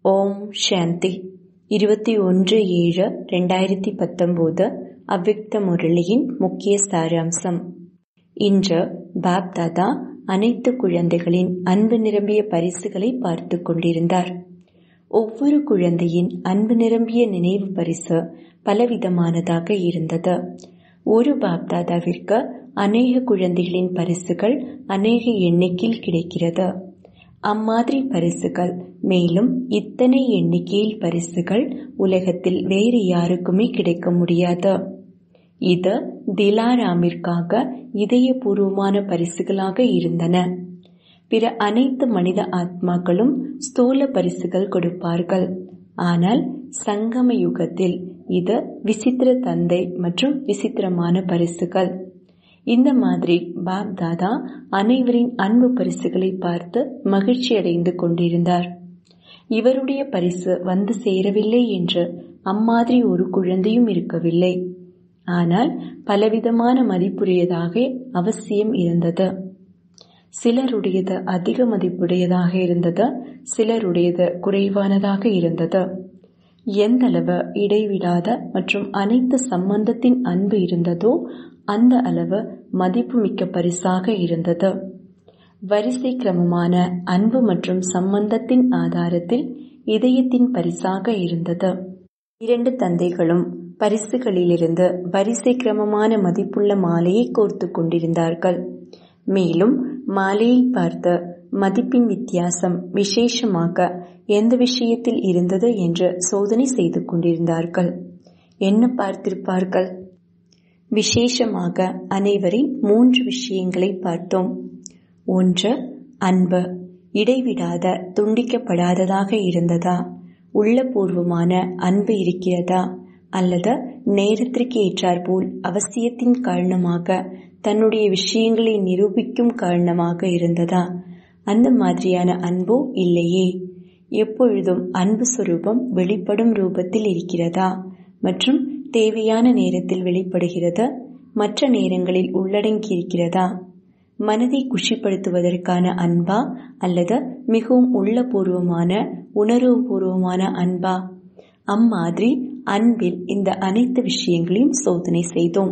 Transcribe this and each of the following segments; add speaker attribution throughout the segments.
Speaker 1: ஓம் சாந்தி இருபத்தி ஒன்று ஏழு ரெண்டாயிரத்தி பத்தொம்போது அவ்விக்த முரளியின் முக்கிய சாராம்சம் இன்று பாப் தாதா அனைத்து குழந்தைகளின் அன்பு நிரம்பிய பரிசுகளை பார்த்து கொண்டிருந்தார் ஒவ்வொரு குழந்தையின் அன்பு நிரம்பிய நினைவு பரிசு பலவிதமானதாக இருந்தது ஒரு பாப்தாதாவிற்கு அநேக குழந்தைகளின் பரிசுகள் அநேக எண்ணிக்கையில் கிடைக்கிறது அம்மாதிரி பரிசுகள் மேலும் இத்தனை எண்ணிக்கையில் பரிசுகள் உலகத்தில் வேறு யாருக்குமே கிடைக்க முடியாது இது திலாராமிற்காக இதயபூர்வமான பரிசுகளாக இருந்தன பிற அனைத்து மனித ஆத்மாக்களும் ஸ்தூல பரிசுகள் கொடுப்பார்கள் ஆனால் சங்கம யுகத்தில் இது விசித்திர தந்தை மற்றும் விசித்திரமான பரிசுகள் இந்த மாதிரி பாப் தாதா அனைவரின் அன்பு பரிசுகளை பார்த்து மகிழ்ச்சி அடைந்து கொண்டிருந்தார் இவருடைய பரிசு வந்து சேரவில்லை என்று அம்மாதிரி ஒரு குழந்தையும் இருக்கவில்லை ஆனால் பலவிதமான மதிப்புடையதாக அவசியம் இருந்தது சிலருடையது அதிக மதிப்புடையதாக இருந்தது சிலருடையது குறைவானதாக இருந்தது எந்தளவு இடைவிடாத மற்றும் அனைத்து சம்பந்தத்தின் அன்பு இருந்ததோ அந்த அளவு மதிப்புமிக்க பரிசாக இருந்தது வரிசை கிரமமான அன்பு மற்றும் சம்பந்தத்தின் ஆதாரத்தில் இதயத்தின் பரிசாக இருந்தது இரண்டு தந்தைகளும் பரிசுகளிலிருந்து வரிசை கிரமமான மதிப்புள்ள மாலையை கோர்த்து கொண்டிருந்தார்கள் மேலும் மாலையை பார்த்து மதிப்பின் வித்தியாசம் விசேஷமாக எந்த விஷயத்தில் இருந்தது என்று சோதனை செய்து கொண்டிருந்தார்கள் என்ன பார்த்திருப்பார்கள் விசேஷமாக அனைவரின் மூன்று விஷயங்களை பார்த்தோம் ஒன்று அன்பு இடைவிடாத துண்டிக்கப்படாததாக இருந்ததா உள்ளபூர்வமான அன்பு இருக்கிறதா அல்லது நேரத்திற்கு ஏற்றாற்போல் அவசியத்தின் காரணமாக தன்னுடைய விஷயங்களை நிரூபிக்கும் காரணமாக இருந்ததா அந்த மாதிரியான அன்போ இல்லையே எப்பொழுதும் அன்பு சுரூபம் வெளிப்படும் ரூபத்தில் இருக்கிறதா மற்றும் தேவையான நேரத்தில் வெளிப்படுகிறது மற்ற நேரங்களில் உள்ளடங்கியிருக்கிறதா மனதை குஷிப்படுத்துவதற்கான அன்பா அல்லது மிகவும் உள்ளபூர்வமான உணர்வுபூர்வமான அன்பா அம்மாதிரி அன்பில் இந்த அனைத்து விஷயங்களையும் சோதனை செய்தோம்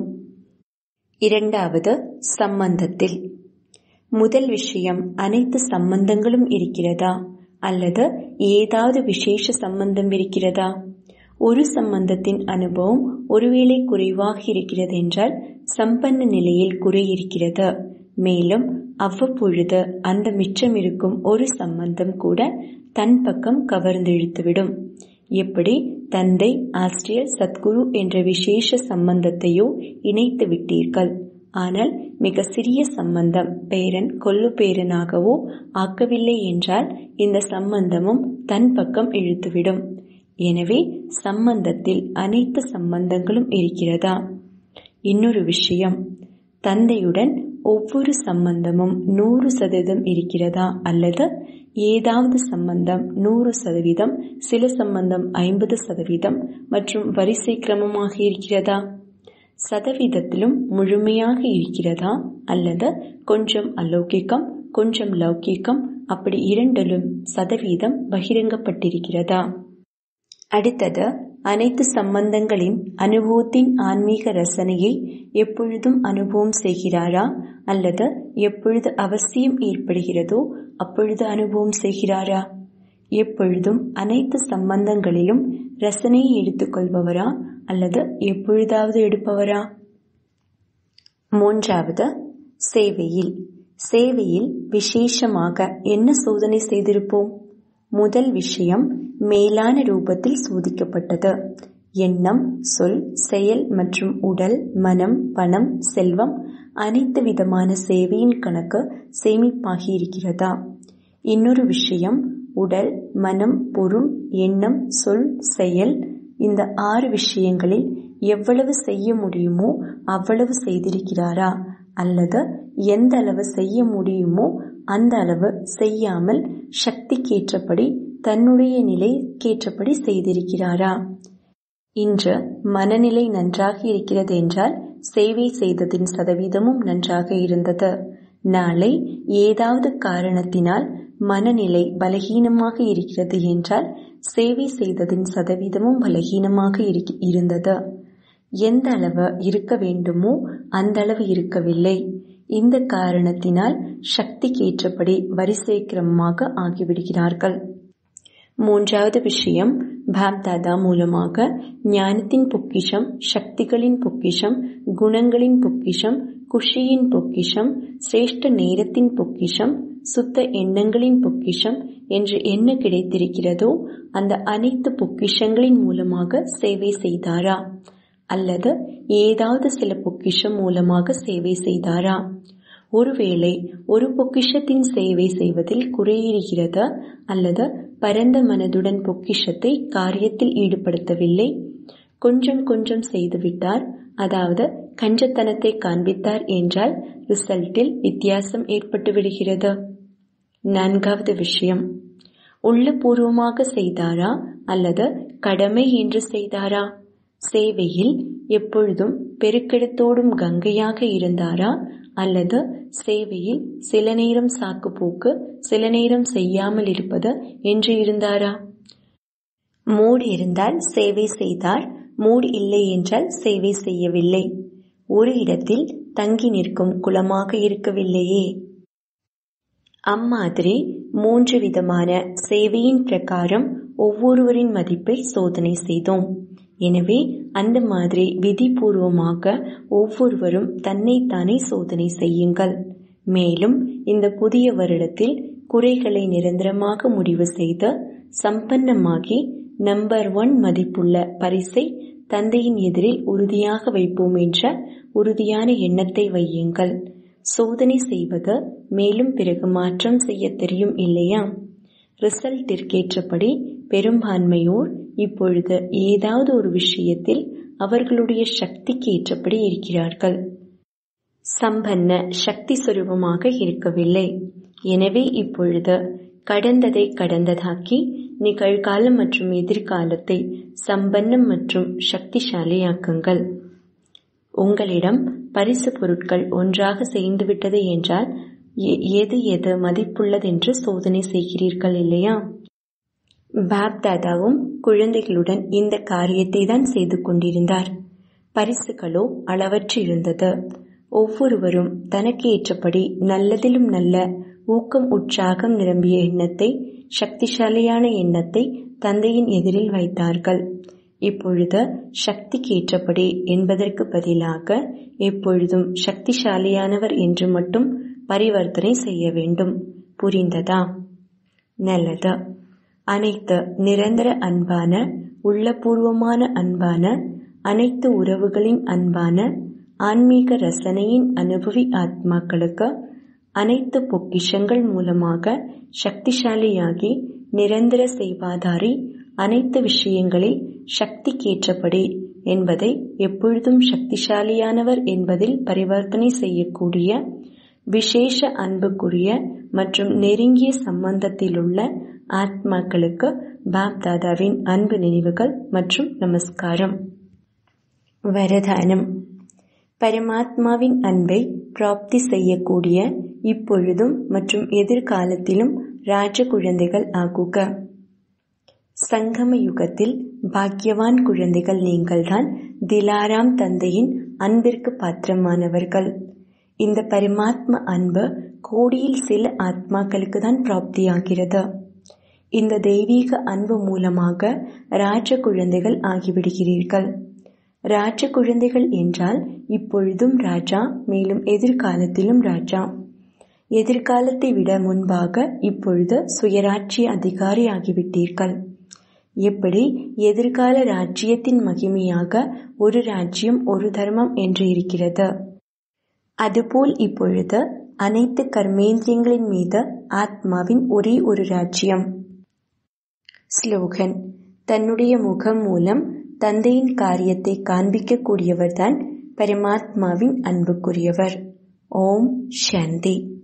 Speaker 1: இரண்டாவது சம்பந்தத்தில் முதல் விஷயம் அனைத்து சம்பந்தங்களும் இருக்கிறதா அல்லது ஏதாவது விசேஷ சம்பந்தம் இருக்கிறதா ஒரு சம்பந்தத்தின் அனுபவம் ஒருவேளை குறைவாக இருக்கிறது என்றால் சம்பந்த நிலையில் குறை இருக்கிறது மேலும் அவ்வப்பொழுது அந்த மிச்சம் இருக்கும் ஒரு சம்பந்தம் கூட தன் பக்கம் கவர்ந்திழுத்துவிடும் எப்படி தந்தை ஆசிரியர் சத்குரு என்ற விசேஷ சம்பந்தத்தையோ இணைத்து விட்டீர்கள் ஆனால் மிக சிறிய சம்பந்தம் பேரன் கொல்லு பேரனாகவோ ஆக்கவில்லை என்றால் இந்த சம்பந்தமும் தன் பக்கம் இழுத்துவிடும் எனவே சம்பந்தத்தில் அனைத்து சம்பந்தங்களும் இருக்கிறதா இன்னொரு விஷயம் தந்தையுடன் ஒவ்வொரு சம்பந்தமும் நூறு சதவீதம் இருக்கிறதா அல்லது ஏதாவது சம்பந்தம் நூறு சதவீதம் சில சம்பந்தம் ஐம்பது சதவீதம் மற்றும் வரிசை கிரமமாக இருக்கிறதா சதவீதத்திலும் முழுமையாக இருக்கிறதா அல்லது கொஞ்சம் அலௌகிக்கம் கொஞ்சம் லௌகிக்கம் அப்படி இரண்டிலும் சதவீதம் பகிரங்கப்பட்டிருக்கிறதா அடுத்தது அனைத்து சம்பந்தங்களின் அனுபவத்தின் ஆன்மீக ரசனையை எப்பொழுதும் அனுபவம் செய்கிறாரா அல்லது எப்பொழுது அவசியம் ஏற்படுகிறதோ அப்பொழுது அனுபவம் செய்கிறாரா எப்பொழுதும் அனைத்து சம்பந்தங்களிலும் ரசனையை எடுத்துக்கொள்பவரா அல்லது எப்பொழுதாவது எடுப்பவரா மூன்றாவது சேவையில் சேவையில் விசேஷமாக என்ன சோதனை செய்திருப்போம் முதல் விஷயம் மேலான ரூபத்தில் சோதிக்கப்பட்டது எண்ணம் சொல் செயல் மற்றும் உடல் மனம் பணம் செல்வம் அனைத்து விதமான சேவையின் கணக்கு சேமிப்பாகி இருக்கிறதா இன்னொரு விஷயம் உடல் மனம் பொருள் எண்ணம் சொல் செயல் இந்த ஆறு விஷயங்களில் எவ்வளவு செய்ய முடியுமோ அவ்வளவு செய்திருக்கிறாரா அல்லது எந்த அளவு செய்ய முடியுமோ அந்த அளவு செய்யாமல் சக்திக்கேற்றபடி தன்னுடைய நிலைக்கேற்றபடி செய்திருக்கிறாரா இன்று மனநிலை நன்றாக இருக்கிறது என்றால் சேவை செய்ததின் சதவீதமும் நன்றாக இருந்தது நாளை ஏதாவது காரணத்தினால் மனநிலை பலகீனமாக இருக்கிறது என்றால் சேவை செய்ததின் சதவீதமும் பலகீனமாக இருந்தது எந்த அளவு இருக்க வேண்டுமோ அந்த அளவு இருக்கவில்லை இந்த காரணத்தினால் சக்திக்கேற்றபடி வரிசை கிரமமாக ஆகிவிடுகிறார்கள் மூன்றாவது விஷயம் பாப்தாதா மூலமாக ஞானத்தின் பொக்கிஷம் சக்திகளின் பொக்கிஷம் குணங்களின் பொக்கிஷம் குஷியின் பொக்கிஷம் சிரேஷ்ட நேரத்தின் பொக்கிஷம் சுத்த எண்ணங்களின் பொக்கிஷம் என்று என்ன கிடைத்திருக்கிறதோ அந்த அனைத்து பொக்கிஷங்களின் மூலமாக சேவை செய்தாரா அல்லது ஏதாவது சில பொக்கிஷம் மூலமாக சேவை செய்தாரா ஒருவேளை ஒரு பொக்கிஷத்தின் சேவை செய்வதில் குறையிருக்கிறது அல்லது பரந்த மனதுடன் பொக்கிஷத்தை காரியத்தில் ஈடுபடுத்தவில்லை கொஞ்சம் கொஞ்சம் செய்துவிட்டார் அதாவது கஞ்சத்தனத்தை காண்பித்தார் என்றால் ரிசல்ட்டில் வித்தியாசம் ஏற்பட்டு விடுகிறது நான்காவது விஷயம் உள்ளபூர்வமாக செய்தாரா அல்லது கடமை என்று செய்தாரா சேவையில் எப்பொழுதும் பெருக்கெடுத்தோடும் கங்கையாக இருந்தாரா அல்லது சேவையில் சில நேரம் சாக்கு போக்கு சில நேரம் செய்யாமல் இருப்பது என்று இருந்தாரா மூடு இருந்தால் சேவை செய்தார் மூடு இல்லை என்றால் சேவை செய்யவில்லை ஒரு இடத்தில் தங்கி நிற்கும் குலமாக இருக்கவில்லையே அம்மாதிரி மூன்று விதமான சேவையின் பிரகாரம் ஒவ்வொருவரின் மதிப்பை சோதனை செய்தோம் எனவே அந்த மாதிரி விதிபூர்வமாக ஒவ்வொருவரும் தன்னைத்தானே சோதனை செய்யுங்கள் மேலும் இந்த புதிய வருடத்தில் குறைகளை நிரந்தரமாக முடிவு செய்து சம்பன்னமாகி நம்பர் ஒன் மதிப்புள்ள பரிசை தந்தையின் எதிரில் உறுதியாக வைப்போம் என்ற உறுதியான எண்ணத்தை வையுங்கள் சோதனை செய்வது மேலும் பிறகு மாற்றம் செய்ய தெரியும் இல்லையா ரிசல்ட்டிற்கேற்றபடி பெரும்பான்மையோர் இப்பொழுது ஏதாவது ஒரு விஷயத்தில் அவர்களுடைய சக்திக்கு ஏற்றபடி இருக்கிறார்கள் சம்பன்ன சக்தி சுரூபமாக இருக்கவில்லை எனவே இப்பொழுது கடந்ததை கடந்ததாக்கி நிகழ்காலம் மற்றும் எதிர்காலத்தை சம்பன்னம் மற்றும் சக்திசாலியாக்குங்கள் உங்களிடம் பரிசு பொருட்கள் ஒன்றாக சேர்ந்துவிட்டது என்றால் எது எது மதிப்புள்ளதென்று சோதனை செய்கிறீர்கள் இல்லையா பாப்தாதாவும் குழந்தைகளுடன் இந்த காரியத்தை தான் செய்து கொண்டிருந்தார் பரிசுகளோ அளவற்றிருந்தது ஒவ்வொருவரும் தனக்கு ஏற்றபடி நல்லதிலும் நல்ல ஊக்கம் உற்சாகம் நிரம்பிய எண்ணத்தை சக்திசாலியான எண்ணத்தை தந்தையின் எதிரில் வைத்தார்கள் இப்பொழுது சக்திக்கு ஏற்றபடி என்பதற்கு பதிலாக எப்பொழுதும் சக்திசாலியானவர் என்று மட்டும் பரிவர்த்தனை செய்ய வேண்டும் புரிந்ததா நல்லது அனைத்து நிரந்தர அன்பான உள்ளபூர்வமான அன்பான அனைத்து உறவுகளின் அன்பான ஆன்மீக ரசனையின் அனுபவி ஆத்மாக்களுக்கு அனைத்து பொக்கிஷங்கள் மூலமாக சக்திசாலியாகி நிரந்தர செய்வாதாரி அனைத்து விஷயங்களில் சக்திக்கேற்றபடி என்பதை எப்பொழுதும் சக்திசாலியானவர் என்பதில் பரிவர்த்தனை செய்யக்கூடிய விசேஷ அன்புக்குரிய மற்றும் நெருங்கிய சம்பந்தத்திலுள்ள ஆத்மாக்களுக்கு பாப்தாதாவின் அன்பு நினைவுகள் மற்றும் நமஸ்காரம் வரதானம் பரமாத்மாவின் அன்பை பிராப்தி செய்யக்கூடிய இப்பொழுதும் மற்றும் எதிர்காலத்திலும் ராஜ குழந்தைகள் ஆகுக சங்கம யுகத்தில் பாக்கியவான் குழந்தைகள் நீங்கள்தான் திலாராம் தந்தையின் அன்பிற்கு பாத்திரமானவர்கள் இந்த பரமாத்ம அன்பு கோடியில் சில ஆத்மாக்களுக்கு தான் பிராப்தியாகிறது இந்த தெய்வீக அன்பு மூலமாக ராஜ குழந்தைகள் ஆகிவிடுகிறீர்கள் ராஜ குழந்தைகள் என்றால் இப்பொழுதும் ராஜா மேலும் எதிர்காலத்திலும் ராஜா எதிர்காலத்தை விட முன்பாக இப்பொழுது சுயராட்சிய அதிகாரி ஆகிவிட்டீர்கள் எப்படி எதிர்கால ராஜ்யத்தின் மகிமையாக ஒரு ராஜ்யம் ஒரு தர்மம் என்று இருக்கிறது அதுபோல் இப்பொழுது அனைத்து கர்மேந்திரியங்களின் மீது ஆத்மாவின் ஒரே ஒரு ராஜ்யம் ஸ்லோகன் தன்னுடைய முகம் மூலம் தந்தையின் காரியத்தை காண்பிக்கக்கூடியவர்தான் பரமாத்மாவின் அன்புக்குரியவர் ஓம் சாந்தி